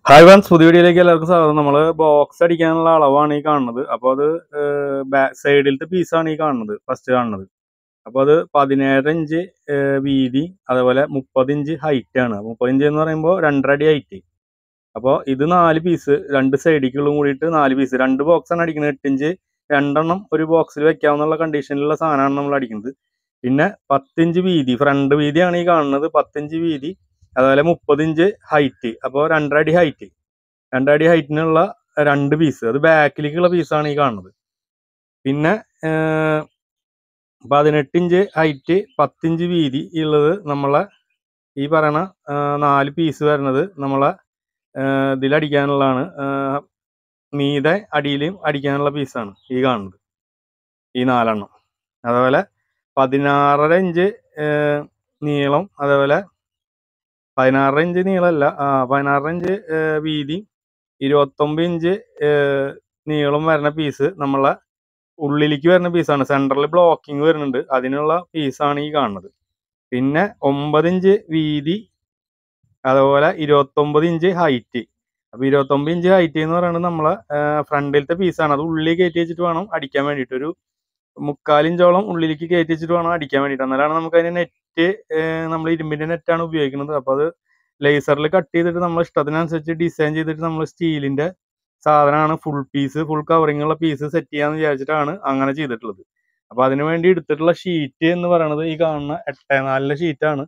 hi once പുതിയ വീഡിയോയിലേക്ക് എല്ലാവർക്കും സ്വാഗതം നമ്മൾ ബോക്സ് അടിക്കാനുള്ള അളവാണ് ഈ കാണുന്നത് അപ്പോൾ അത് സൈഡിലത്തെ പീസാണ് ഈ കാണുന്നത് ഫസ്റ്റ് കാണുന്നത് അപ്പോൾ അത് പതിനേഴ് ഇഞ്ച് ഏഹ്, വീതി അതേപോലെ മുപ്പത് ഇഞ്ച് ഹൈറ്റ് ആണ് മുപ്പത് ഇഞ്ച് എന്ന് പറയുമ്പോൾ രണ്ടര അടി ഹൈറ്റ് അപ്പോൾ ഇത് നാല് പീസ് രണ്ട് സൈഡിക്കുള്ളും കൂടിയിട്ട് നാല് പീസ് രണ്ട് ബോക്സ് ആണ് അടിക്കുന്നത് എട്ട് ഇഞ്ച് രണ്ടെണ്ണം ഒരു ബോക്സിൽ വെക്കാവുന്ന കണ്ടീഷനിലുള്ള സാധനമാണ് നമ്മൾ അടിക്കുന്നത് പിന്നെ പത്തിഞ്ച് വീതി ഫ്രണ്ട് വീതിയാണ് ഈ കാണുന്നത് പത്തിഞ്ച് വീതി അതുപോലെ മുപ്പത് ഇഞ്ച് ഹൈറ്റ് അപ്പോൾ രണ്ടര അടി ഹൈറ്റ് രണ്ടര അടി ഹൈറ്റിനുള്ള രണ്ട് പീസ് അത് ബാക്കിലേക്കുള്ള പീസാണ് ഈ കാണുന്നത് പിന്നെ ഏർ, പതിനെട്ട് ഇഞ്ച് ഹൈറ്റ് പത്തിഞ്ച് വീതി ഉള്ളത് നമ്മളെ ഈ പറയണ ഏർ, നാല് പീസ് വരുന്നത് നമ്മളെ ഏർ, ഇതിലടിക്കാനുള്ളതാണ് ഏർ, മീതെ അടിയിലും അടിക്കാനുള്ള പീസാണ് ഈ കാണുന്നത് ഈ നാലെണ്ണം അതുപോലെ പതിനാറര ഇഞ്ച് ഏർ, നീളം അതേപോലെ പതിനാറര ഇഞ്ച് നീളമല്ല ആ പതിനാറര ഇഞ്ച് ഏർ, വീതി ഇരുപത്തൊമ്പത് ഇഞ്ച് ഏർ, നീളം വരുന്ന പീസ് നമ്മളെ ഉള്ളിലേക്ക് വരുന്ന പീസാണ് സെൻട്രൽ ബ്ലോക്കിംഗ് വരുന്നുണ്ട് അതിനുള്ള പീസാണ് ഈ കാണുന്നത് പിന്നെ ഒമ്പത് ഇഞ്ച് വീതി അതുപോലെ ഇരുപത്തൊമ്പത് ഇഞ്ച് ഹൈറ്റ് അപ്പൊ ഇരുപത്തൊമ്പത് ഇഞ്ച് ഹൈറ്റ് എന്ന് പറയുന്നത് നമ്മളെ ഫ്രണ്ടിലത്തെ പീസാണ് അത് ഉള്ളിൽ കയറ്റി വെച്ചിട്ട് വേണം അടിക്കാൻ വേണ്ടിയിട്ട് ഒരു മുക്കാലിഞ്ചോളം ഉള്ളിലേക്ക് കയറ്റി വെച്ചിട്ട് വേണം അടിക്കാൻ വേണ്ടിയിട്ട് എന്നാലാണ് നമുക്ക് അതിന് നെറ്റ് നമ്മൾ ഇരുമ്പിന്റെ നെറ്റാണ് ഉപയോഗിക്കുന്നത് അപ്പൊ അത് ലേസറിൽ കട്ട് ചെയ്തിട്ട് നമ്മൾ ഇഷ്ടത്തിനനുസരിച്ച് ഡിസൈൻ ചെയ്തിട്ട് നമ്മൾ സ്റ്റീലിന്റെ സാധനമാണ് ഫുൾ പീസ് ഫുൾ കവറിംഗ് ഉള്ള പീസ് സെറ്റ് ചെയ്യാന്ന് വിചാരിച്ചിട്ടാണ് അങ്ങനെ ചെയ്തിട്ടുള്ളത് അപ്പൊ അതിനു വേണ്ടി എടുത്തിട്ടുള്ള ഷീറ്റ് എന്ന് പറയുന്നത് ഈ കാണുന്ന എട്ടേ നാലിന്റെ ഷീറ്റാണ്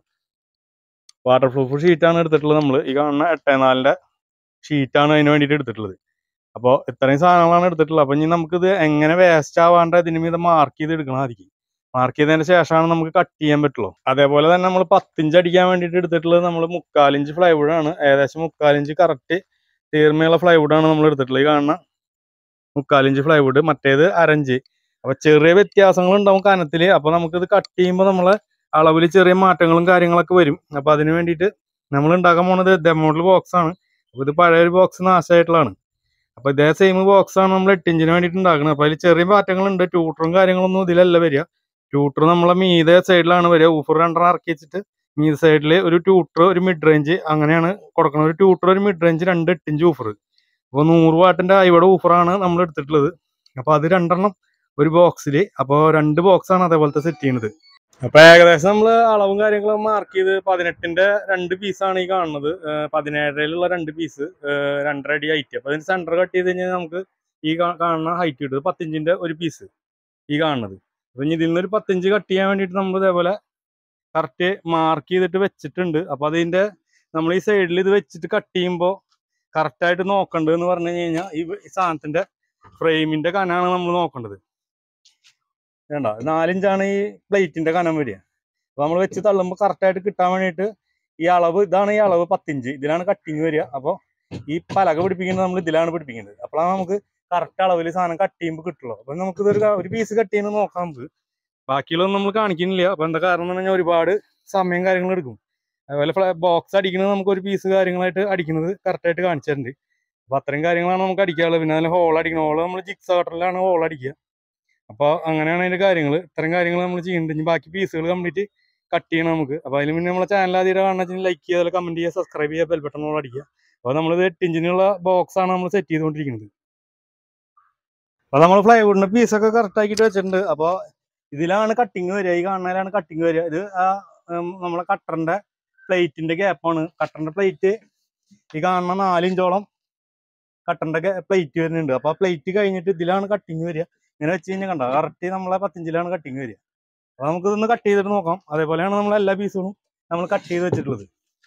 വാട്ടർ പ്രൂഫ് ഷീറ്റാണ് എടുത്തിട്ടുള്ളത് നമ്മൾ ഈ കാണുന്ന എട്ടേ നാലിന്റെ ഷീറ്റാണ് അതിന് വേണ്ടിയിട്ട് എടുത്തിട്ടുള്ളത് അപ്പോൾ ഇത്രയും സാധനങ്ങളാണ് എടുത്തിട്ടുള്ളത് അപ്പൊ ഇനി നമുക്കിത് എങ്ങനെ വേസ്റ്റ് ആവാണ്ട് ഇതിന് മീതെ മാർക്ക് ചെയ്ത് എടുക്കണമായിരിക്കും മാർക്ക് ചെയ്തതിന് ശേഷമാണ് നമുക്ക് കട്ട് ചെയ്യാൻ പറ്റുള്ളൂ അതേപോലെ തന്നെ നമ്മൾ പത്തിഞ്ച് അടിക്കാൻ വേണ്ടിയിട്ട് എടുത്തിട്ടുള്ളത് നമ്മൾ മുക്കാലിഞ്ച് പ്ലൈവുഡ് ആണ് ഏകദേശം മുക്കാലിഞ്ച് കറക്റ്റ് തീർമയുള്ള പ്ലൈവുഡ് ആണ് നമ്മൾ എടുത്തിട്ടുള്ളത് ഈ കാണുന്ന മുക്കാലിഞ്ച് പ്ലൈവുഡ് മറ്റേത് അരഞ്ച് അപ്പൊ ചെറിയ വ്യത്യാസങ്ങൾ ഉണ്ടാവും കനത്തില് അപ്പൊ നമുക്കിത് കട്ട് ചെയ്യുമ്പോൾ നമ്മളെ അളവിൽ ചെറിയ മാറ്റങ്ങളും കാര്യങ്ങളൊക്കെ വരും അപ്പൊ അതിന് വേണ്ടിയിട്ട് നമ്മൾ ഉണ്ടാക്കാൻ പോണത് ഇതേ മോഡൽ ബോക്സ് ആണ് അപ്പൊ ഇത് പഴയ ഒരു ബോക്സ് നാശമായിട്ടുള്ളതാണ് അപ്പൊ ഇതേ സെയിം ബോക്സ് ആണ് നമ്മൾ എട്ട് ഇഞ്ചിന് വേണ്ടിയിട്ട് ഉണ്ടാക്കുന്നത് അപ്പൊ അതിൽ ചെറിയ മാറ്റങ്ങളുണ്ട് ട്യൂട്ടറും കാര്യങ്ങളൊന്നും ഇതിലല്ല വരിക ട്യൂട്ടർ നമ്മളെ മീതെ സൈഡിലാണ് വരിക ഊഫർ രണ്ടെണ്ണം ഇറക്കി വെച്ചിട്ട് മീതെ സൈഡിൽ ഒരു ട്യൂട്ടർ ഒരു മിഡ് റേഞ്ച് അങ്ങനെയാണ് കൊടുക്കുന്നത് ഒരു ട്യൂട്ടർ ഒരു മിഡ് റേഞ്ച് രണ്ട് എട്ട് ഇഞ്ച് ഊഫർ അപ്പോൾ നൂറ് വാട്ടിന്റെ ഐവയുടെ ഊഫറാണ് നമ്മൾ എടുത്തിട്ടുള്ളത് അപ്പൊ അത് രണ്ടെണ്ണം ഒരു ബോക്സിൽ അപ്പോൾ രണ്ട് ബോക്സ് ആണ് അതേപോലത്തെ സെറ്റ് ചെയ്യുന്നത് അപ്പൊ ഏകദേശം നമ്മൾ അളവും കാര്യങ്ങളും മാർക്ക് ചെയ്ത് പതിനെട്ടിന്റെ രണ്ട് പീസാണ് ഈ കാണുന്നത് ഏർ പതിനേഴരയിലുള്ള രണ്ട് പീസ് രണ്ടര അടി ഹൈറ്റ് അപ്പൊ അതിന് സെന്റർ കട്ട് ചെയ്ത് കഴിഞ്ഞാൽ നമുക്ക് ഈ കാ- കാണുന്ന ഹൈറ്റ് കിട്ടും പത്തിഞ്ചിന്റെ ഒരു പീസ് ഈ കാണുന്നത് അപ്പൊ ഇനി ഇതിൽ നിന്ന് ഒരു പത്തിഞ്ച് കട്ട് ചെയ്യാൻ വേണ്ടിയിട്ട് നമ്മൾ ഇതേപോലെ കറക്റ്റ് മാർക്ക് ചെയ്തിട്ട് വെച്ചിട്ടുണ്ട് അപ്പൊ അതിന്റെ നമ്മൾ ഈ സൈഡിൽ ഇത് വെച്ചിട്ട് കട്ട് ചെയ്യുമ്പോൾ കറക്റ്റ് ആയിട്ട് നോക്കേണ്ടത് എന്ന് പറഞ്ഞു കഴിഞ്ഞാൽ ഈ ഈ സാധനത്തിന്റെ ഫ്രെയിമിന്റെ കനാണ് നമ്മൾ നോക്കേണ്ടത് വേണ്ട നാലിഞ്ചാണ് ഈ പ്ലേറ്റിന്റെ കനം വരിക അപ്പൊ നമ്മൾ വെച്ച് തള്ളുമ്പോൾ കറക്റ്റ് ആയിട്ട് കിട്ടാൻ വേണ്ടിയിട്ട് ഈ അളവ് ഇതാണ് ഈ അളവ് പത്തിഞ്ച് ഇതിലാണ് കട്ടിങ് വരിക അപ്പോൾ ഈ പലക പിടിപ്പിക്കുന്നത് നമ്മൾ ഇതിലാണ് പിടിപ്പിക്കുന്നത് അപ്പോഴാണ് നമുക്ക് കറക്റ്റ് അളവിൽ സാധനം കട്ട് ചെയ്യുമ്പോൾ കിട്ടുള്ളൂ അപ്പൊ നമുക്ക് ഇതൊരു ക- ഒരു പീസ് കട്ട് ചെയ്യുന്നത് നോക്കാം നമുക്ക് ബാക്കിയുള്ളതൊന്നും നമ്മൾ കാണിക്കുന്നില്ല അപ്പൊ എന്താ കാരണം എന്ന് പറഞ്ഞാൽ ഒരുപാട് സമയം കാര്യങ്ങൾ എടുക്കും അതുപോലെ ബോക്സ് അടിക്കുന്നത് നമുക്ക് ഒരു പീസ് കാര്യങ്ങളായിട്ട് അടിക്കുന്നത് കറക്റ്റ് ആയിട്ട് കാണിച്ചു തരുന്നുണ്ട് അപ്പൊ അത്രയും കാര്യങ്ങളാണ് നമുക്ക് അടിക്കാനുള്ളത് പിന്നെ അതിൽ ഹോൾ അടിക്കണം ഹോൾ നമ്മൾ ജിക്സ് കട്ടറിലാണ് ഹോൾ അടിക്കുക അപ്പോൾ അങ്ങനെയാണ് അതിന്റെ കാര്യങ്ങൾ ഇത്തരം കാര്യങ്ങൾ നമ്മൾ ചെയ്യുന്നുണ്ട് ഇനി ബാക്കി പീസുകൾ കംപ്ലീറ്റ് കട്ട് ചെയ്യണം നമുക്ക് അപ്പോൾ അതിന് മുന്നേ നമ്മളെ ചാനൽ ആദ്യം കാണുന്ന ലൈക്ക് ചെയ്യുക അതുപോലെ കമന്റ് ചെയ്യുക സബ്സ്ക്രൈബ് ചെയ്യുക ബെൽ ബട്ടൺ അടിക്കുക അപ്പോൾ നമ്മളിത് എട്ട് ഇഞ്ചിനുള്ള ബോക്സ് ആണ് നമ്മൾ സെറ്റ് ചെയ്തുകൊണ്ടിരിക്കുന്നത് അപ്പോൾ നമ്മൾ ഫ്ലൈവുഡിന്റെ പീസൊക്കെ കറക്റ്റ് ആക്കിയിട്ട് വെച്ചിട്ടുണ്ട് അപ്പോൾ ഇതിലാണ് കട്ടിങ് വരിക ഈ കാണുന്നതിലാണ് കട്ടിങ് വരിക ഇത് ആ ഉം, നമ്മളെ കട്ടറിന്റെ പ്ലേറ്റിന്റെ ഗ്യാപ്പാണ് കട്ടറിന്റെ പ്ലേറ്റ് ഈ കാണുന്ന നാലിഞ്ചോളം കട്ടറിന്റെ പ്ലേറ്റ് വരുന്നുണ്ട് അപ്പൊ ആ പ്ലേറ്റ് കഴിഞ്ഞിട്ട് ഇതിലാണ് കട്ടിങ് വരിക ഇങ്ങനെ വെച്ച് കഴിഞ്ഞാൽ കണ്ട കറക്റ്റ് നമ്മളെ പത്തിഞ്ചിലാണ് കട്ടിങ് വരിക അപ്പൊ നമുക്ക് ഇതൊന്ന് കട്ട് ചെയ്തിട്ട് നോക്കാം അതേപോലെയാണ് നമ്മൾ എല്ലാ പീസുകളും നമ്മൾ കട്ട് ചെയ്ത് വെച്ചിട്ടുള്ളത്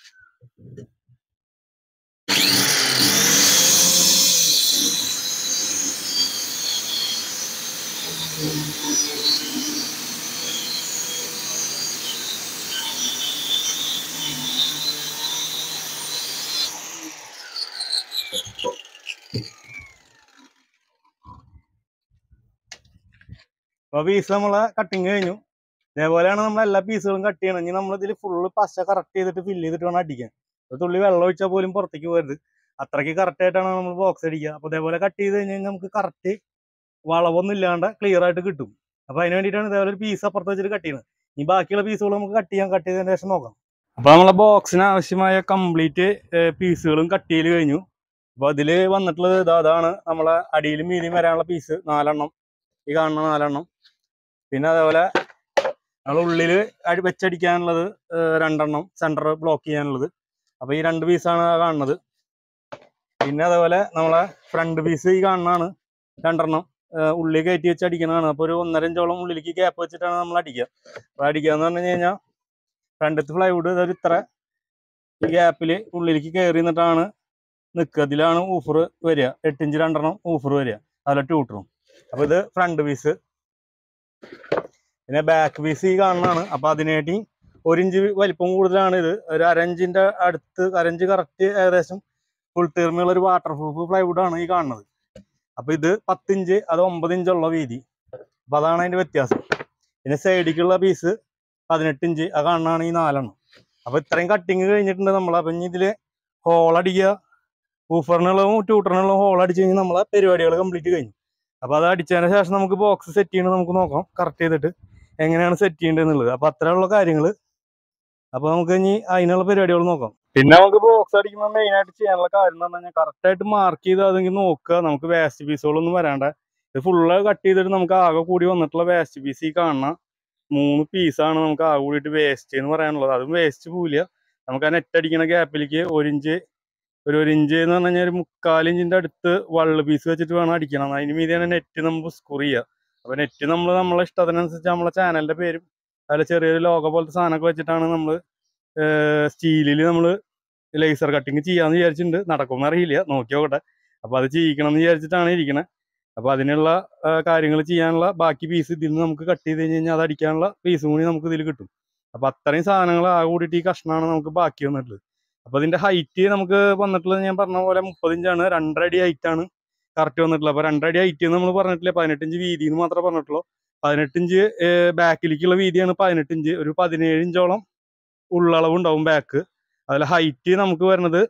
അപ്പൊ പീസ് നമ്മളെ കട്ടിങ് കഴിഞ്ഞു ഇതേപോലെയാണ് നമ്മൾ എല്ലാ പീസുകളും കട്ട് ചെയ്യണം ഇനി നമ്മൾ ഇതിൽ ഫുള്ള് പശ കറക്റ്റ് ചെയ്തിട്ട് ഫില്ല് ചെയ്തിട്ട് വേണം അടിക്കാൻ ഒരു തുള്ളി വെള്ളം ഒഴിച്ചാൽ പോലും പുറത്തേക്ക് പോകരുത് അത്രയ്ക്ക് കറക്റ്റ് ആയിട്ടാണ് നമ്മൾ ബോക്സ് അടിക്കുക അപ്പൊ ഇതേപോലെ കട്ട് ചെയ്ത് കഴിഞ്ഞാൽ നമുക്ക് കറക്റ്റ് വളവൊന്നും ഇല്ലാണ്ട് ക്ലിയർ ആയിട്ട് കിട്ടും അപ്പൊ അതിന് വേണ്ടിയിട്ടാണ് ഇതേപോലെ ഒരു പീസ് അപ്പുറത്ത് വെച്ചിട്ട് കട്ട് ചെയ്യുന്നത് ഈ ബാക്കിയുള്ള പീസുകൾ നമുക്ക് കട്ട് ചെയ്യാൻ കട്ട് ചെയ്തതിന് ശേഷം നോക്കാം അപ്പൊ നമ്മളെ ബോക്സിന് ആവശ്യമായ കംപ്ലീറ്റ് പീസുകളും കട്ട് ചെയ്ത് കഴിഞ്ഞു അപ്പൊ അതില് വന്നിട്ടുള്ളത് ഇതാ അതാണ് നമ്മളെ അടിയിലും മീതിയും വരാനുള്ള പീസ് നാലെണ്ണം ഈ കാണുന്ന നാലെണ്ണം പിന്നെ അതേപോലെ നമ്മൾ ഉള്ളില് അടി വെച്ചടിക്കാനുള്ളത് ഏർ രണ്ടെണ്ണം സെന്റർ ബ്ലോക്ക് ചെയ്യാനുള്ളത് അപ്പൊ ഈ രണ്ട് പീസാണ് കാണുന്നത് പിന്നെ അതേപോലെ നമ്മളെ ഫ്രണ്ട് പീസ് ഈ കാണുന്നതാണ് രണ്ടെണ്ണം ഏർ ഉള്ളിൽ കയറ്റി വെച്ച് അടിക്കുന്നതാണ് അപ്പൊ ഒരു ഒന്നര ഇഞ്ചോളം ഉള്ളിലേക്ക് ഗ്യാപ്പ് വെച്ചിട്ടാണ് നമ്മൾ അടിക്കുക അപ്പൊ അടിക്കുക എന്ന് പറഞ്ഞു കഴിഞ്ഞാൽ ഫ്രണ്ടത്തെ ഫ്ലൈവുഡ് ഇതൊരു ഇത്ര ഈ ഗ്യാപ്പിൽ ഉള്ളിലേക്ക് കയറി നിന്നിട്ടാണ് നിൽക്കുക ഇതിലാണ് ഊഫർ വരിക എട്ട് ഇഞ്ച് രണ്ടെണ്ണം ഊഫർ വരിക അതുപോലെ ട്യൂട്ടറും അപ്പൊ ഇത് ഫ്രണ്ട് പീസ് പിന്നെ ബാക്ക് പീസ് ഈ കാണുന്നതാണ് അപ്പൊ അതിനായിട്ട് ഒരു ഇഞ്ച് വലിപ്പം കൂടുതലാണ് ഇത് ഒരു അരഞ്ചിന്റെ അടുത്ത് അരഞ്ച് കറക്റ്റ് ഏകദേശം ഫുൾ തീർമുള്ള ഒരു വാട്ടർ പ്രൂഫ് പ്ലൈവുഡ് ആണ് ഈ കാണുന്നത് അപ്പൊ ഇത് പത്തിഞ്ച് അത് ഒമ്പത് ഇഞ്ചുള്ള വീതി അപ്പൊ അതാണ് അതിന്റെ വ്യത്യാസം പിന്നെ സൈഡിലേക്കുള്ള പീസ് പതിനെട്ട് ഇഞ്ച് അത് കാണുന്നതാണ് ഈ നാലെണ്ണം അപ്പൊ ഇത്രയും കട്ടിങ് കഴിഞ്ഞിട്ടുണ്ട് നമ്മൾ അപ്പൊ ഇനി ഇതില് ഹോൾ അടിക്കുക ഊഫറിനുള്ളതും ട്യൂട്ടറിനുള്ളതും ഹോൾ അടിച്ച് കഴിഞ്ഞാൽ നമ്മളെ പരിപാടികൾ കംപ്ലീറ്റ് കഴിഞ്ഞു അപ്പൊ അത് അടിച്ചതിന് ശേഷം നമുക്ക് ബോക്സ് സെറ്റ് ചെയ്യണത് നമുക്ക് നോക്കാം കറക്റ്റ് ചെയ്തിട്ട് എങ്ങനെയാണ് സെറ്റ് ചെയ്യേണ്ടത് എന്നുള്ളത് അപ്പൊ അത്രയുള്ള കാര്യങ്ങൾ അപ്പൊ നമുക്ക് ഇനി അതിനുള്ള പരിപാടികൾ നോക്കാം പിന്നെ നമുക്ക് ബോക്സ് അടിക്കുമ്പോൾ മെയിൻ ആയിട്ട് ചെയ്യാനുള്ള കാര്യം എന്ന് പറഞ്ഞാൽ കറക്റ്റ് ആയിട്ട് മാർക്ക് ചെയ്ത് അതെങ്കിൽ നോക്കുക നമുക്ക് വേസ്റ്റ് പീസുകളൊന്നും വരാണ്ട ഇത് ഫുള്ള് കട്ട് ചെയ്തിട്ട് നമുക്ക് ആകെ കൂടി വന്നിട്ടുള്ള വേസ്റ്റ് പീസ് ഈ കാണുന്ന മൂന്ന് പീസാണ് നമുക്ക് ആകെ കൂടിയിട്ട് വേസ്റ്റ് എന്ന് പറയാനുള്ളത് അതും വേസ്റ്റ് പോവില്ല നമുക്ക് ആ നെറ്റ് അടിക്കുന്ന ഗ്യാപ്പിലേക്ക് ഒരു ഇഞ്ച് ഒരു ഒരു ഇഞ്ച് എന്ന് പറഞ്ഞു കഴിഞ്ഞാൽ ഒരു മുക്കാൽ ഇഞ്ചിന്റെ അടുത്ത് വള്ള് പീസ് വെച്ചിട്ട് വേണം അടിക്കണം അതിന് മീതിയാണ് നെറ്റ് നമുക്ക് സ്കോർ ചെയ്യുക അപ്പൊ നെറ്റ് നമ്മൾ നമ്മളെ ഇഷ്ടത്തിനനുസരിച്ച് നമ്മളെ ചാനലിന്റെ പേരും അതിൽ ചെറിയൊരു ലോഗോ പോലത്തെ സാധനമൊക്കെ വെച്ചിട്ടാണ് നമ്മൾ സ്റ്റീലിൽ നമ്മൾ ലേസർ കട്ടിങ് ചെയ്യാന്ന് വിചാരിച്ചിട്ടുണ്ട് നടക്കുമെന്ന് അറിയില്ല നോക്കി നോക്കട്ടെ അപ്പൊ അത് ചെയ്യിക്കണം എന്ന് വിചാരിച്ചിട്ടാണ് ഇരിക്കണേ അപ്പൊ അതിനുള്ള കാര്യങ്ങൾ ചെയ്യാനുള്ള ബാക്കി പീസ് ഇതിൽ നിന്ന് നമുക്ക് കട്ട് ചെയ്ത് കഴിഞ്ഞ് കഴിഞ്ഞാൽ അത് അടിക്കാനുള്ള പീസും കൂടി നമുക്ക് ഇതിൽ കിട്ടും അപ്പൊ അത്രയും സാധനങ്ങൾ ആ കൂടിയിട്ട് ഈ കഷ്ണമാണ് നമുക്ക് ബാക്കി വന്നിട്ടുള്ളത് അപ്പൊ ഇതിന്റെ ഹൈറ്റ് നമുക്ക് വന്നിട്ടുള്ളത് ഞാൻ പറഞ്ഞ പോലെ മുപ്പത് ഇഞ്ചാണ് രണ്ടര അടി ഹൈറ്റ് ആണ് കറക്റ്റ് വന്നിട്ടുള്ളത് അപ്പൊ രണ്ടര അടി ഹൈറ്റ് എന്ന് നമ്മൾ പറഞ്ഞിട്ടില്ല പതിനെട്ട് ഇഞ്ച് വീതി എന്ന് മാത്രമേ പറഞ്ഞിട്ടുള്ളൂ പതിനെട്ട് ഇഞ്ച് ബാക്കിലേക്കുള്ള വീതിയാണ് പതിനെട്ട് ഇഞ്ച് ഒരു പതിനേഴ് ഇഞ്ചോളം ഉള്ളളവ് ഉണ്ടാവും ബാക്ക് അതിൽ ഹൈറ്റ് നമുക്ക് വരുന്നത്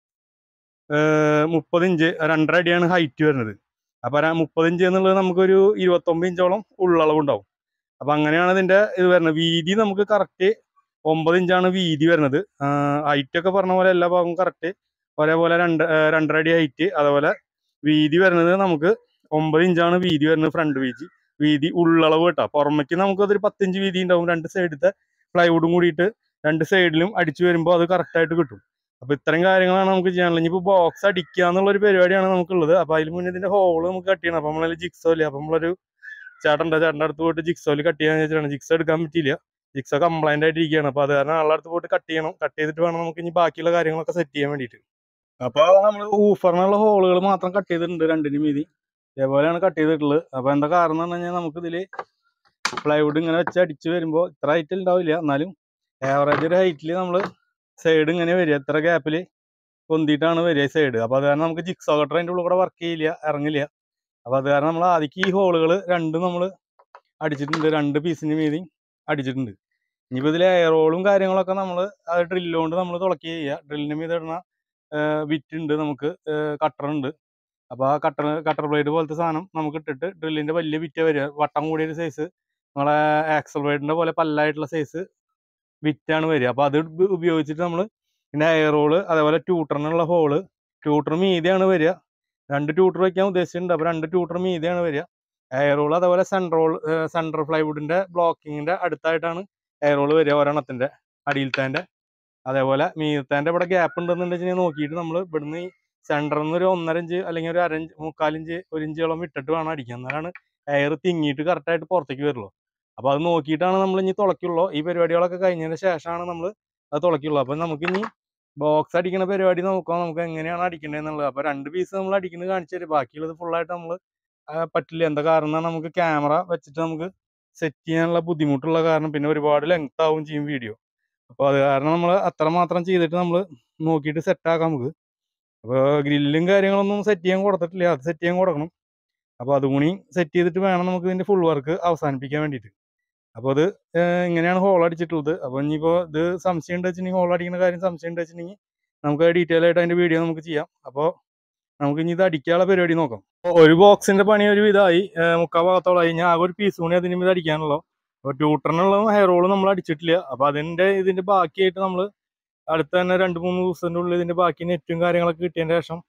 മുപ്പത് ഇഞ്ച് രണ്ടര അടിയാണ് ഹൈറ്റ് വരുന്നത് അപ്പൊ ആ മുപ്പത് ഇഞ്ച് എന്നുള്ളത് നമുക്കൊരു ഇരുപത്തൊമ്പത് ഇഞ്ചോളം ഉള്ളളവ് ഉണ്ടാവും അപ്പൊ അങ്ങനെയാണ് ഇതിന്റെ ഇത് വരുന്നത് വീതി നമുക്ക് കറക്റ്റ് ഒമ്പത് ഇഞ്ചാണ് വീതി വരുന്നത് ഹൈറ്റ് ഒക്കെ പറഞ്ഞ പോലെ എല്ലാ ഭാഗവും കറക്റ്റ് ഒരേപോലെ രണ്ട് ആ, രണ്ടര അടി ഹൈറ്റ് അതുപോലെ വീതി വരുന്നത് നമുക്ക് ഒമ്പത് ഇഞ്ചാണ് വീതി വരുന്നത് ഫ്രണ്ട് വീതി വീതി ഉള്ളളവ് കേട്ടോ പുറമേക്ക് നമുക്ക് അതൊരു പത്തിഞ്ച് വീതി ഉണ്ടാവും രണ്ട് സൈഡത്തെ പ്ലൈവുഡും കൂടിയിട്ട് രണ്ട് സൈഡിലും അടിച്ചു വരുമ്പോൾ അത് കറക്റ്റ് ആയിട്ട് കിട്ടും അപ്പൊ ഇത്രയും കാര്യങ്ങളാണ് നമുക്ക് ചെയ്യാനുള്ളത് ഇനിയിപ്പോ ബോക്സ് അടിക്കുക എന്നുള്ള ഒരു പരിപാടിയാണ് നമുക്കുള്ളത് അപ്പൊ അതിൽ മുന്നേ ഇതിന്റെ ഹോള് നമുക്ക് കട്ട് ചെയ്യണം അപ്പൊ നമ്മളതിൽ ജിക്സോ ഇല്ല അപ്പൊ നമ്മളൊരു ചേട്ടൻ്റെ ചേട്ടൻ്റെ അടുത്ത് പോയിട്ട് ജിക്സോയിൽ കട്ട് ചെയ്യാൻ വെച്ചിട്ടാണ് ജിക്സോ എടുക്കാൻ പറ്റിയില്ല ജിക്സോ കംപ്ലൈന്റ് ആയിട്ട് ഇരിക്കുകയാണ് അപ്പൊ അത് കാരണം ആളുടെ അടുത്ത് പോയിട്ട് കട്ട് ചെയ്യണം കട്ട് ചെയ്തിട്ട് വേണം നമുക്ക് ഇനി ബാക്കിയുള്ള കാര്യങ്ങളൊക്കെ സെറ്റ് ചെയ്യാൻ വേണ്ടിയിട്ട് അപ്പൊ നമ്മൾ ഊഫറിനുള്ള ഹോളുകൾ മാത്രം കട്ട് ചെയ്തിട്ടുണ്ട് രണ്ടിനും മീതി ഇതേപോലെയാണ് കട്ട് ചെയ്തിട്ടുള്ളത് അപ്പൊ എന്താ കാരണം എന്ന് പറഞ്ഞു കഴിഞ്ഞാൽ നമുക്ക് ഇതില് പ്ലൈവുഡ് ഇങ്ങനെ വെച്ച് അടിച്ച് വരുമ്പോൾ ഇത്ര ഹൈറ്റ് ഉണ്ടാവില്ല എന്നാലും ആവറേജ് ഒരു ഹൈറ്റിൽ നമ്മൾ സൈഡ് ഇങ്ങനെ വരിക എത്ര ഗ്യാപ്പിൽ പൊന്തിയിട്ടാണ് വരിക സൈഡ് അപ്പൊ അത് കാരണം നമുക്ക് ജിക്സോ കട്ടർ അതിൻ്റെ ഉള്ളിൽ കൂടെ വർക്ക് ചെയ്യില്ല ഇറങ്ങില്ല അപ്പൊ അത് കാരണം നമ്മൾ ആദ്യം ഈ ഹോളുകൾ രണ്ടും നമ്മൾ അടിച്ചിട്ടുണ്ട് രണ്ട് പീസിന് മീതി അടിച്ചിട്ടുണ്ട് ഇനിയിപ്പോൾ ഇതിൽ എയറോളും കാര്യങ്ങളൊക്കെ നമ്മൾ അത് ഡ്രില്ല് കൊണ്ട് നമ്മൾ തുളക്കി ചെയ്യുക ഡ്രില്ലിന് മീതെ ഇടുന്ന വിറ്റ് ഉണ്ട് നമുക്ക് കട്ടർ ഉണ്ട് അപ്പോൾ ആ കട്ടർ കട്ടർ ബ്ലേഡ് പോലത്തെ സാധനം നമുക്ക് ഇട്ടിട്ട് ഡ്രില്ലിന്റെ വലിയ വിറ്റ വരിക വട്ടം കൂടിയ ഒരു സൈസ് നമ്മളെ ആക്സൽ ബ്ലേഡിന്റെ പോലെ പല്ലായിട്ടുള്ള സൈസ് വിറ്റാണ് വരിക അപ്പോൾ അത് ഉപ- ഉപയോഗിച്ചിട്ട് നമ്മൾ പിന്നെ എയറോള് അതേപോലെ ട്യൂട്ടറിനുള്ള ഹോള് ട്യൂട്ടർ മീതിയാണ് വരിക രണ്ട് ട്യൂട്ടർ വെക്കാൻ ഉദ്ദേശിച്ചിട്ടുണ്ട് അപ്പോൾ രണ്ട് ട്യൂട്ടർ മീതിയാണ് വരിക എയറോൾ അതേപോലെ സെൻട്രോൾ സെൻട്രൽ ഫ്ലൈവുഡിന്റെ ബ്ലോക്കിങ്ങിന്റെ അടുത്തായിട്ടാണ് എയറോൾ വരിക ഒരെണ്ണത്തിന്റെ അടിയിലത്തെ അതേപോലെ മീതത്തെ ഇവിടെ ഗ്യാപ്പ് ഉണ്ടെന്നുണ്ടെങ്കിൽ നോക്കിയിട്ട് നമ്മൾ ഇവിടുന്ന് ഈ സെന്ററിൽ നിന്ന് ഒരു ഒന്നര ഇഞ്ച് അല്ലെങ്കിൽ ഒരു അരഞ്ച് മുക്കാലിഞ്ച് ഒരു ഇഞ്ചോളം വിട്ടിട്ട് വേണം അടിക്കാൻ എന്നാലാണ് എയർ തിങ്ങിയിട്ട് correct ആയിട്ട് പുറത്തേക്ക് വരുള്ളൂ അപ്പൊ അത് നോക്കിയിട്ടാണ് നമ്മൾ ഇനി തുളയ്ക്കുള്ളൂ ഈ പരിപാടികളൊക്കെ കഴിഞ്ഞതിന് ശേഷമാണ് നമ്മൾ അത് തുളയ്ക്കുള്ളൂ അപ്പൊ നമുക്ക് ഇനി ബോക്സ് അടിക്കുന്ന പരിപാടി നോക്കാം നമുക്ക് എങ്ങനെയാണ് അടിക്കേണ്ടത് എന്നുള്ളത് അപ്പൊ രണ്ട് പീസ് നമ്മൾ അടിക്കുന്നത് കാണിച്ചു തരും ബാക്കിയുള്ളത് ഫുള്ളായിട്ട് നമ്മൾ പറ്റില്ല എന്താ കാരണം എന്നാൽ നമുക്ക് ക്യാമറ വെച്ചിട്ട് നമുക്ക് സെറ്റ് ചെയ്യാനുള്ള ബുദ്ധിമുട്ടുള്ള കാരണം പിന്നെ ഒരുപാട് ലെങ്ത് ആവും ചെയ്യും വീഡിയോ അപ്പോൾ അത് കാരണം നമ്മൾ അത്രമാത്രം ചെയ്തിട്ട് നമ്മൾ നോക്കിയിട്ട് സെറ്റ് ആക്കാം നമുക്ക് അപ്പോൾ ഗ്രില്ലും കാര്യങ്ങളൊന്നും സെറ്റ് ചെയ്യാൻ കൊടുത്തിട്ടില്ല അത് സെറ്റ് ചെയ്യാൻ കൊടുക്കണം അപ്പോൾ അതും കൂടി സെറ്റ് ചെയ്തിട്ട് വേണം നമുക്ക് ഇതിന്റെ ഫുൾ വർക്ക് അവസാനിപ്പിക്കാൻ വേണ്ടിയിട്ട് അപ്പോൾ അത് ഏഹ് ഇങ്ങനെയാണ് ഹോൾ അടിച്ചിട്ടുള്ളത് അപ്പോൾ ഇനിയിപ്പോൾ ഇത് സംശയം ഉണ്ട് വെച്ചിട്ടുണ്ടെങ്കിൽ ഹോൾ അടിക്കുന്ന കാര്യം സംശയം ഉണ്ട് വെച്ചിട്ടുണ്ടെങ്കിൽ നമുക്ക് ഡീറ്റെയിൽ ആയിട്ട് അതിന്റെ വീഡിയോ നമുക്ക് ചെയ്യാം അപ്പോൾ നമുക്ക് ഇനി ഇത് അടിക്കാനുള്ള പരിപാടി നോക്കാം അപ്പോൾ ഒരു ബോക്സിന്റെ പണി ഒരു ഇതായി മുക്കാൽ ഭാഗത്തോളമായി ഞാൻ ആകെ ഒരു പീസ് കൂടി അതിന് ഇത് അടിക്കാനുള്ളൂ അപ്പോൾ ട്യൂട്ടറിനുള്ള ഹെയർ റോള് നമ്മൾ അടിച്ചിട്ടില്ല അപ്പോൾ അതിന്റെ ഇതിന്റെ ബാക്കിയായിട്ട് നമ്മൾ അടുത്ത തന്നെ രണ്ട് മൂന്ന് ദിവസത്തിന്റെ ഉള്ളിൽ ഇതിന്റെ ബാക്കി നെറ്റും കാര്യങ്ങളൊക്കെ കിട്ടിയതിന് ശേഷം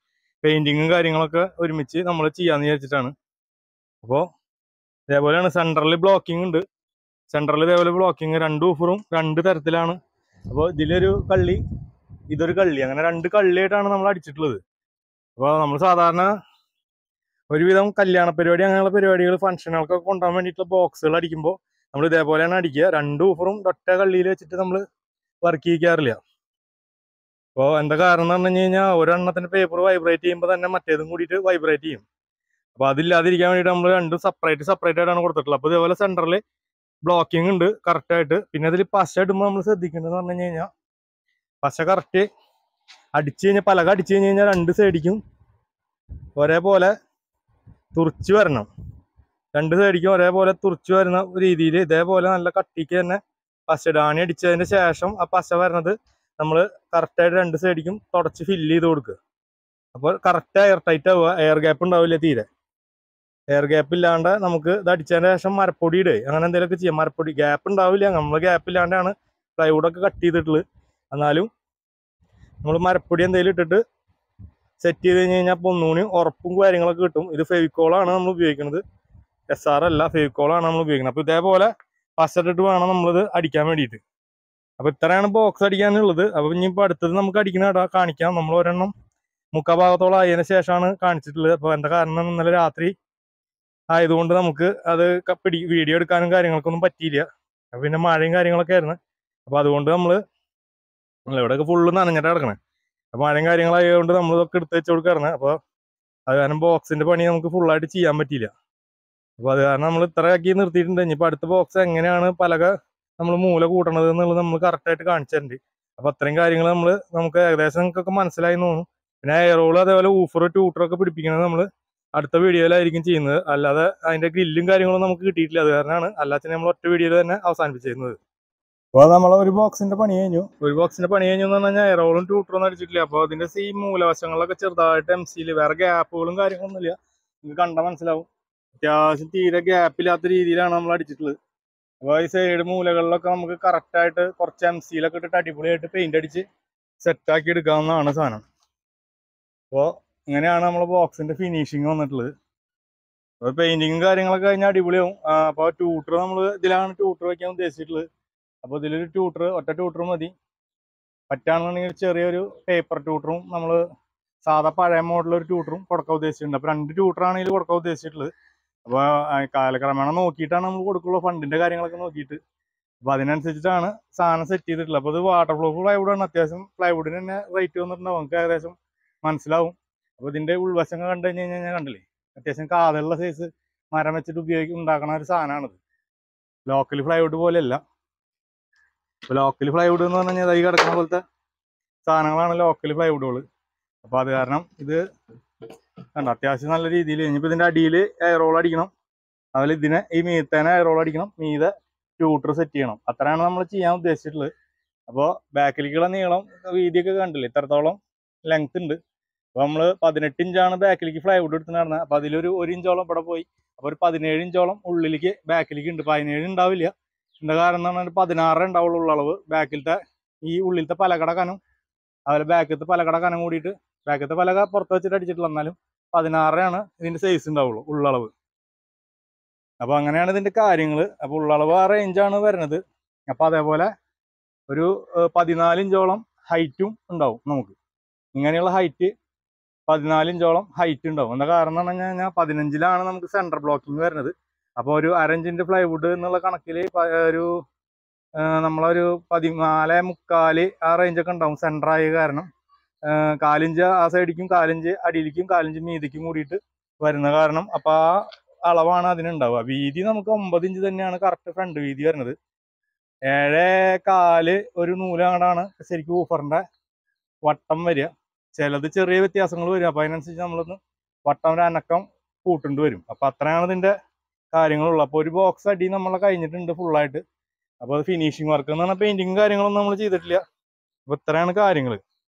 പെയിന്റിങ്ങും കാര്യങ്ങളൊക്കെ ഒരുമിച്ച് നമ്മൾ ചെയ്യാന്ന് വിചാരിച്ചിട്ടാണ് അപ്പോൾ ഇതേപോലെയാണ് സെൻട്രൽ ബ്ലോക്കിംഗ് ഉണ്ട് സെൻട്രൽ ഇതേപോലെ ബ്ലോക്കിംഗ് രണ്ട് ഊഫറും രണ്ട് തരത്തിലാണ് അപ്പോൾ ഇതിലൊരു കള്ളി ഇതൊരു കള്ളി അങ്ങനെ രണ്ട് കള്ളിയായിട്ടാണ് നമ്മൾ അടിച്ചിട്ടുള്ളത് അപ്പോൾ നമ്മൾ സാധാരണ ഒരുവിധം കല്യാണ പരിപാടി അങ്ങനെയുള്ള പരിപാടികൾ ഫംഗ്ഷനുകൾക്കൊക്കെ കൊണ്ടുപോകാൻ വേണ്ടിയിട്ടുള്ള ബോക്സുകൾ അടിക്കുമ്പോൾ നമ്മൾ ഇതേപോലെയാണ് അടിക്കുക രണ്ട് ഊഫറും ഒറ്റ കള്ളിയിൽ വെച്ചിട്ട് നമ്മൾ വർക്ക് ചെയ്യിക്കാറില്ല അപ്പോൾ എന്താ കാരണം എന്ന് പറഞ്ഞു കഴിഞ്ഞാൽ ഒരെണ്ണത്തിന്റെ പേപ്പർ വൈബ്രേറ്റ് ചെയ്യുമ്പോൾ തന്നെ മറ്റേതും കൂടിയിട്ട് വൈബ്രേറ്റ് ചെയ്യും അപ്പോൾ അതില്ലാതിരിക്കാൻ വേണ്ടിയിട്ട് നമ്മൾ രണ്ടും സെപ്പറേറ്റ് സെപ്പറേറ്റ് ആയിട്ടാണ് കൊടുത്തിട്ടുള്ളത് അപ്പോൾ ഇതേപോലെ സെൻറ്ററിൽ ബ്ലോക്കിംഗ് ഉണ്ട് കറക്റ്റ് ആയിട്ട് പിന്നെ അതിൽ പശ ഇടുമ്പോൾ നമ്മൾ ശ്രദ്ധിക്കേണ്ടതെന്ന് പറഞ്ഞു കഴിഞ്ഞാൽ പശ കറക്റ്റ് അടിച്ചു കഴിഞ്ഞാൽ പലക അടിച്ചു കഴിഞ്ഞ് കഴിഞ്ഞാൽ രണ്ട് സൈഡിക്കും ഒരേപോലെ തുറച്ച് വരണം രണ്ട് സൈഡിക്കും ഒരേപോലെ തുറച്ച് വരുന്ന രീതിയിൽ ഇതേപോലെ നല്ല കട്ടിക്ക് തന്നെ പശടാണി അടിച്ചതിന് ശേഷം ആ പശ വരണത് നമ്മൾ കറക്റ്റായിട്ട് രണ്ട് സൈഡിക്കും തുടച്ച് ഫില്ല് ചെയ്ത് കൊടുക്കുക അപ്പോൾ കറക്റ്റ് എയർ ടൈറ്റ് ആവുക എയർ ഗ്യാപ്പ് ഉണ്ടാവില്ല തീരെ എയർ ഗ്യാപ്പ് ഇല്ലാണ്ട് നമുക്ക് ഇത് അടിച്ചതിന് ശേഷം മരപ്പൊടി ഇടുക അങ്ങനെ എന്തെങ്കിലുമൊക്കെ ചെയ്യാം മരപ്പൊടി ഗ്യാപ്പ് ഉണ്ടാവില്ല നമ്മൾ ഗ്യാപ്പ് ഇല്ലാണ്ടാണ് പ്ലൈവുഡ് ഒക്കെ കട്ട് ചെയ്തിട്ടുള്ളത് എന്നാലും നമ്മൾ മരപ്പൊടി എന്തെങ്കിലും ഇട്ടിട്ട് സെറ്റ് ചെയ്ത് കഴിഞ്ഞ് കഴിഞ്ഞാൽ അപ്പോൾ ഒന്നുകൂടി ഉറപ്പും കാര്യങ്ങളൊക്കെ കിട്ടും ഇത് ഫെവിക്കോളാണ് നമ്മൾ ഉപയോഗിക്കുന്നത് എസ് ആർ അല്ല ഫെവിക്കോളാണ് നമ്മൾ ഉപയോഗിക്കുന്നത് അപ്പോൾ ഇതേപോലെ പശട്ടിട്ട് വേണം നമ്മളിത് അടിക്കാൻ വേണ്ടിയിട്ട് അപ്പോൾ ഇത്രയാണ് ബോക്സ് അടിക്കാനുള്ളത് അപ്പോൾ ഇനിയിപ്പോൾ അടുത്തത് നമുക്ക് അടിക്കുന്ന ഇടാ കാണിക്കാം നമ്മൾ ഒരെണ്ണം മുക്കാ ഭാഗത്തോളം ആയതിനു ശേഷമാണ് കാണിച്ചിട്ടുള്ളത് അപ്പോൾ എന്താ കാരണം ഇന്നലെ രാത്രി ആയതുകൊണ്ട് നമുക്ക് അത് ക- പിടി വീഡിയോ എടുക്കാനും കാര്യങ്ങൾക്കൊന്നും പറ്റിയില്ല അപ്പോൾ പിന്നെ മഴയും കാര്യങ്ങളൊക്കെ ആയിരുന്നു അപ്പോൾ അതുകൊണ്ട് നമ്മൾ ഇവിടെയൊക്കെ ഫുള്ള് നനഞ്ഞിട്ട് കിടക്കണേ അപ്പോൾ മഴയും കാര്യങ്ങളായതുകൊണ്ട് നമ്മൾ ഇതൊക്കെ എടുത്ത് വെച്ച് കൊടുക്കാറുണ്ട് അപ്പോൾ അത് കാരണം ബോക്സിന്റെ പണി നമുക്ക് ഫുള്ളായിട്ട് ചെയ്യാൻ പറ്റിയില്ല അപ്പോൾ അത് കാരണം നമ്മൾ ഇത്ര ആക്കി നിർത്തിയിട്ടുണ്ട് ഇനിയിപ്പോൾ അടുത്ത ബോക്സ് എങ്ങനെയാണ് പലക നമ്മൾ മൂല കൂട്ടണത് എന്നുള്ളത് നമ്മൾ കറക്റ്റായിട്ട് കാണിച്ചിട്ടുണ്ട് അപ്പോൾ അത്രയും കാര്യങ്ങൾ നമ്മൾ നമുക്ക് ഏകദേശം നിങ്ങൾക്കൊക്കെ മനസ്സിലായി എന്ന് തോന്നുന്നു പിന്നെ എയറോൾ അതേപോലെ ഊഫർ ട്യൂട്ടറൊക്കെ പിടിപ്പിക്കുന്നത് നമ്മൾ അടുത്ത വീഡിയോയിലായിരിക്കും ചെയ്യുന്നത് അല്ലാതെ അതിന്റെ ഗ്രില്ലും കാര്യങ്ങളും നമുക്ക് കിട്ടിയിട്ടില്ല അത് കാരണമാണ് അല്ലാതെ നമ്മൾ ഒറ്റ വീഡിയോയിൽ തന്നെ അവസാനിപ്പിച്ചിരുന്നത് അപ്പോൾ നമ്മൾ ഒരു ബോക്സിന്റെ പണി കഴിഞ്ഞു ഒരു ബോക്സിന്റെ പണി കഴിഞ്ഞു എന്ന് പറഞ്ഞാൽ എയറോളും ട്യൂട്ടറും ഒന്നും അടിച്ചിട്ടില്ല അപ്പോൾ അതിന്റെ ഈ മൂലവശങ്ങളിലൊക്കെ ചെറുതായിട്ട് എം സിയിൽ വേറെ ഗ്യാപ്പുകളും കാര്യങ്ങളൊന്നുമില്ല നിങ്ങൾക്ക് കണ്ടാൽ മനസ്സിലാവും അത്യാവശ്യം തീരെ ഗ്യാപ്പില്ലാത്ത രീതിയിലാണ് നമ്മൾ അടിച്ചിട്ടുള്ളത് അപ്പോൾ ഈ സൈഡ് മൂലകളിലൊക്കെ നമുക്ക് കറക്റ്റ് ആയിട്ട് കുറച്ച് എം സിയിലൊക്കെ ഇട്ടിട്ട് അടിപൊളിയായിട്ട് പെയിന്റ് അടിച്ച് സെറ്റ് ആക്കി എടുക്കാവുന്നതാണ് സാധനം അപ്പോൾ ഇങ്ങനെയാണ് നമ്മളെ ബോക്സിന്റെ ഫിനിഷിങ് വന്നിട്ടുള്ളത് അപ്പോൾ പെയിന്റിങ്ങും കാര്യങ്ങളൊക്കെ കഴിഞ്ഞാൽ അടിപൊളിയാവും അപ്പോൾ ട്യൂട്ടർ നമ്മൾ ഇതിലാണ് ട്യൂട്ടർ വെക്കാൻ ഉദ്ദേശിച്ചിട്ടുള്ളത് അപ്പോൾ ഇതിലൊരു ട്യൂട്ടർ ഒറ്റ ട്യൂട്ടർ മതി പറ്റാണെന്നുണ്ടെങ്കിൽ ചെറിയൊരു പേപ്പർ ട്യൂട്ടറും നമ്മൾ സാധാ പഴയ മോഡൽ ഒരു ട്യൂട്ടറും കൊടുക്കാൻ ഉദ്ദേശിച്ചിട്ടുണ്ട് അപ്പോൾ രണ്ട് ട്യൂട്ടറാണ് ഇതിൽ കൊടുക്കാൻ ഉദ്ദേശിച്ചിട്ടുള്ളത് അപ്പോൾ കാലക്രമേണ നോക്കിയിട്ടാണ് നമ്മൾ കൊടുക്കുള്ളൂ ഫണ്ടിന്റെ കാര്യങ്ങളൊക്കെ നോക്കിയിട്ട് അപ്പോൾ അതിനനുസരിച്ചിട്ടാണ് സാധനം സെറ്റ് ചെയ്തിട്ടുള്ളത് അപ്പോൾ ഇത് വാട്ടർ പ്രൂഫ് പ്ലൈവുഡ് ആണ് അത്യാവശ്യം പ്ലൈവുഡിന് തന്നെ റേറ്റ് വന്നിട്ടുണ്ടാവും നമുക്ക് ഏകദേശം മനസ്സിലാവും അപ്പോൾ ഇതിന്റെ ഉൾവശങ്ങൾ കണ്ടു കഴിഞ്ഞ് കഴിഞ്ഞാൽ കണ്ടില്ലേ അത്യാവശ്യം കാതുള്ള സൈസ് മരം വെച്ചിട്ട് ഉപയോഗിക്കും ഉണ്ടാക്കണ ഒരു സാധനമാണിത് ലോക്കൽ പ്ലൈവുഡ് പോലെയല്ല ഇപ്പോൾ ലോക്കൽ പ്ലൈവുഡ് എന്ന് പറഞ്ഞു കഴിഞ്ഞാൽ ഈ കിടക്കുന്ന പോലത്തെ സാധനങ്ങളാണ് ലോക്കൽ പ്ലൈവുഡുകൾ അപ്പോൾ അത് കാരണം ഇത് കണ്ട അത്യാവശ്യം നല്ല രീതിയിൽ ഇനിയിപ്പോൾ ഇതിന്റെ അടിയിൽ എയറോൾ അടിക്കണം അതുപോലെ ഇതിനെ ഈ മീത്തേനെ എയറോൾ അടിക്കണം മീതെ ട്യൂട്ടർ സെറ്റ് ചെയ്യണം അത്രയാണ് നമ്മൾ ചെയ്യാൻ ഉദ്ദേശിച്ചിട്ടുള്ളത് അപ്പോൾ ബാക്കിലേക്കുള്ള നീളം വീതിയൊക്കെ കണ്ടില്ലേ ഇത്രത്തോളം ലെങ്ത് ഉണ്ട് അപ്പോൾ നമ്മൾ പതിനെട്ട് ഇഞ്ചാണ് ബാക്കിലേക്ക് ഫ്ലൈവുഡ് എടുത്ത് നടന്നത് അപ്പോൾ അതിലൊരു ഒരു ഇഞ്ചോളം ഇവിടെ പോയി അപ്പോൾ ഒരു പതിനേഴ് ഇഞ്ചോളം ഉള്ളിലേക്ക് ബാക്കിലേക്ക് ഉണ്ട് പതിനേഴ് ഉണ്ടാവില്ല എന്താ കാരണം എന്ന് പറഞ്ഞാൽ പതിനാറ് ഉണ്ടാവുള്ളൂ ഉള്ള അളവ് ബാക്കിലത്തെ ഈ ഉള്ളിലത്തെ പലകട കനം അതുപോലെ ബാക്കിലത്തെ പലകട കനം കൂടിയിട്ട് ബാക്കിലത്തെ പലക പുറത്ത് വെച്ചിട്ട് അടിച്ചിട്ടില്ല എന്നാലും പതിനാറാണ് ഇതിന്റെ സൈസ് ഉണ്ടാവുള്ളൂ ഉള്ളളവ് അപ്പൊ അങ്ങനെയാണ് ഇതിന്റെ കാര്യങ്ങൾ അപ്പൊ ഉള്ളളവ് ആ റേഞ്ചാണ് വരുന്നത് അപ്പൊ അതേപോലെ ഒരു ഏഹ്, പതിനാല് ഇഞ്ചോളം ഹൈറ്റും ഉണ്ടാവും നമുക്ക് ഇങ്ങനെയുള്ള ഹൈറ്റ് പതിനാല് ഇഞ്ചോളം ഹൈറ്റ് ഉണ്ടാവും എന്താ കാരണം എന്ന് പറഞ്ഞു കഴിഞ്ഞാൽ പതിനഞ്ചിലാണ് നമുക്ക് സെന്റർ ബ്ലോക്കിംഗ് വരുന്നത് അപ്പോൾ ഒരു അരഞ്ചിന്റെ പ്ലൈവുഡ് എന്നുള്ള കണക്കിൽ ഒരു ഏഹ്, നമ്മളൊരു പതിനാല് മുക്കാല് ആ റേഞ്ചൊക്കെ ഉണ്ടാവും സെന്റർ ആയ കാരണം ഏഹ്, കാലിഞ്ച് ആ സൈഡിക്കും കാലിഞ്ച് അടിയിലേക്കും കാലിഞ്ച് മീതിക്കും കൂടിയിട്ട് വരുന്ന കാരണം അപ്പൊ ആ അളവാണ് അതിനുണ്ടാവുക വീതി നമുക്ക് ഒമ്പത് ഇഞ്ച് തന്നെയാണ് കറക്റ്റ് ഫ്രണ്ട് വീതി വരുന്നത് ഏഴേ കാല് ഒരു നൂലാണ്ടാണ് ശരിക്കും ഊഫറിന്റെ വട്ടം വരിക ചിലത് ചെറിയ വ്യത്യാസങ്ങൾ വരും അപ്പൊ അതിനനുസരിച്ച് നമ്മളൊന്ന് വട്ടം ഒരു അനക്കം കൂട്ടേണ്ടി വരും അപ്പൊ അത്രയാണ് ഇതിന്റെ കാര്യങ്ങളുള്ളത് അപ്പൊ ഒരു ബോക്സ് അടി നമ്മളെ കഴിഞ്ഞിട്ടുണ്ട് ഫുള്ളായിട്ട് അപ്പൊ അത് ഫിനിഷിങ് വർക്ക് എന്ന് പറഞ്ഞാൽ പെയിന്റിങ് കാര്യങ്ങളൊന്നും നമ്മൾ ചെയ്തിട്ടില്ല അപ്പൊ ഇത്രയാണ് കാര്യങ്ങൾ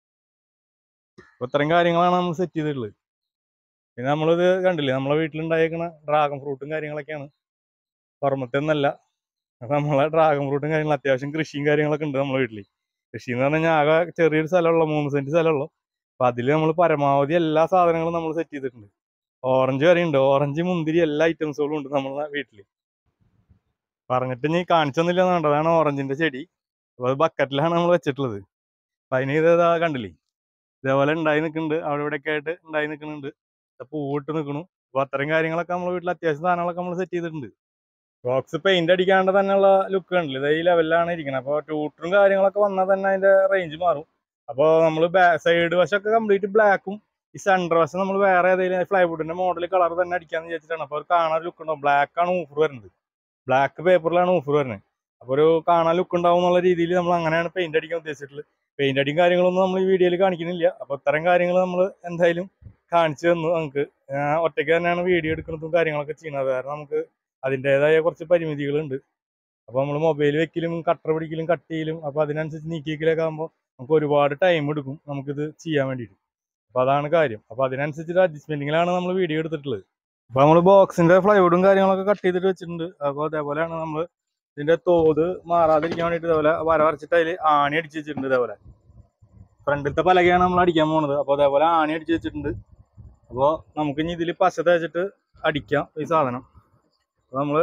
അപ്പൊ ഇത്രയും കാര്യങ്ങളാണ് നമ്മൾ സെറ്റ് ചെയ്തിട്ടുള്ളത് പിന്നെ നമ്മളിത് കണ്ടില്ലേ നമ്മളെ വീട്ടിലുണ്ടായേക്കണ ഡ്രാഗൺ ഫ്രൂട്ടും കാര്യങ്ങളൊക്കെയാണ് പുറമത്തെ ഒന്നല്ല അപ്പൊ നമ്മളെ ഡ്രാഗൺ ഫ്രൂട്ടും കാര്യങ്ങളും അത്യാവശ്യം കൃഷിയും കാര്യങ്ങളൊക്കെ ഉണ്ട് നമ്മളെ വീട്ടിൽ കൃഷി എന്ന് പറഞ്ഞു കഴിഞ്ഞാൽ ആകെ ചെറിയൊരു സ്ഥലമുള്ള മൂന്ന് സെന്റ് സ്ഥലമുള്ളൂ അപ്പൊ അതിൽ നമ്മൾ പരമാവധി എല്ലാ സാധനങ്ങളും നമ്മൾ സെറ്റ് ചെയ്തിട്ടുണ്ട് ഓറഞ്ച് വരെ ഉണ്ട് ഓറഞ്ച് മുന്തിരി എല്ലാ ഐറ്റംസുകളും ഉണ്ട് നമ്മളെ വീട്ടിൽ പറഞ്ഞിട്ട് ഇനി കാണിച്ചൊന്നുമില്ല എന്നുണ്ട് അതാണ് ഓറഞ്ചിന്റെ ചെടി അപ്പൊ അത് ബക്കറ്റിലാണ് നമ്മൾ വെച്ചിട്ടുള്ളത് അപ്പൊ അതിന് ഇതാ കണ്ടില്ലേ ഇതേപോലെ ഉണ്ടായി നിൽക്കുന്നുണ്ട് അവിടെ ഇവിടെയൊക്കെ ആയിട്ട് ഉണ്ടായി നിൽക്കുന്നുണ്ട് പൂവിട്ട് നിൽക്കണു അപ്പൊ അത്തരം കാര്യങ്ങളൊക്കെ നമ്മുടെ വീട്ടിൽ അത്യാവശ്യം സാധനങ്ങളൊക്കെ നമ്മൾ സെറ്റ് ചെയ്തിട്ടുണ്ട് ബോക്സ് പെയിന്റ് അടിക്കാണ്ട് തന്നെയുള്ള ലുക്ക് കണ്ടില്ല ഇത് ഈ ലെവലിലാണ് ഇരിക്കുന്നത് അപ്പോൾ ട്യൂട്ടറും കാര്യങ്ങളൊക്കെ വന്നാൽ തന്നെ അതിന്റെ റേഞ്ച് മാറും അപ്പോൾ നമ്മൾ സൈഡ് വശമൊക്കെ കംപ്ലീറ്റ് ബ്ലാക്കും ഈ സെൻറ്റർ വശം നമ്മൾ വേറെ ഏതെങ്കിലും ഫ്ലൈവുഡിന്റെ മോഡൽ കളർ തന്നെ അടിക്കാന്ന് വിചാരിച്ചിട്ടാണ് അപ്പോൾ ഒരു കാണാൻ ലുക്ക് ഉണ്ടാവും ബ്ലാക്ക് ആണ് ഓഫർ വരുന്നത് ബ്ലാക്ക് പേപ്പറിലാണ് ഓഫർ വരുന്നത് അപ്പോൾ ഒരു കാണാൻ ലുക്ക് ഉണ്ടാവും എന്നുള്ള രീതിയിൽ നമ്മൾ അങ്ങനെയാണ് പെയിന്റ് അടിക്കാൻ ഉദ്ദേശിച്ചിട്ടുള്ളത് പെയിന്റ് അടിയും കാര്യങ്ങളൊന്നും നമ്മൾ ഈ വീഡിയോയിൽ കാണിക്കുന്നില്ല അപ്പോൾ ഇത്തരം കാര്യങ്ങൾ നമ്മൾ എന്തായാലും കാണിച്ചു തന്നു നമുക്ക് ഞാൻ ഒറ്റയ്ക്ക് തന്നെയാണ് വീഡിയോ എടുക്കുന്നതും കാര്യങ്ങളൊക്കെ ചെയ്യുന്നത് കാരണം നമുക്ക് അതിൻ്റെതായ കുറച്ച് പരിമിതികളുണ്ട് അപ്പോൾ നമ്മൾ മൊബൈൽ വെക്കലും കട്ടർ പിടിക്കലും കട്ട് ചെയ്യലും അപ്പോൾ അതിനനുസരിച്ച് നീക്കിക്കലൊക്കെ ആകുമ്പോൾ നമുക്ക് ഒരുപാട് ടൈം എടുക്കും നമുക്കിത് ചെയ്യാൻ വേണ്ടിയിട്ട് അപ്പോൾ അതാണ് കാര്യം അപ്പോൾ അതിനനുസരിച്ചിട്ട് അഡ്ജസ്റ്റ്മെൻറ്റിങ്ങിലാണ് നമ്മൾ വീഡിയോ എടുത്തിട്ടുള്ളത് അപ്പോൾ നമ്മൾ ബോക്സിൻ്റെ ഫ്ലൈവുഡും കാര്യങ്ങളൊക്കെ കട്ട് ചെയ്തിട്ട് വെച്ചിട്ടുണ്ട് അപ്പോൾ അതേപോലെയാണ് നമ്മൾ ഇതിൻ്റെ തോത് മാറാതിരിക്കാൻ വേണ്ടിയിട്ട് ഇതേപോലെ വര വരച്ചിട്ട് അതിൽ ആണി അടിച്ച് വെച്ചിട്ടുണ്ട് ഇതേപോലെ ഫ്രണ്ടിലത്തെ പലകയാണ് നമ്മൾ അടിക്കാൻ പോകുന്നത് അപ്പോൾ അതേപോലെ ആണി അടിച്ച് വെച്ചിട്ടുണ്ട് അപ്പോൾ നമുക്ക് ഇനി ഇതിൽ പശ തേച്ചിട്ട് അടിക്കാം ഈ സാധനം അപ്പോൾ നമ്മൾ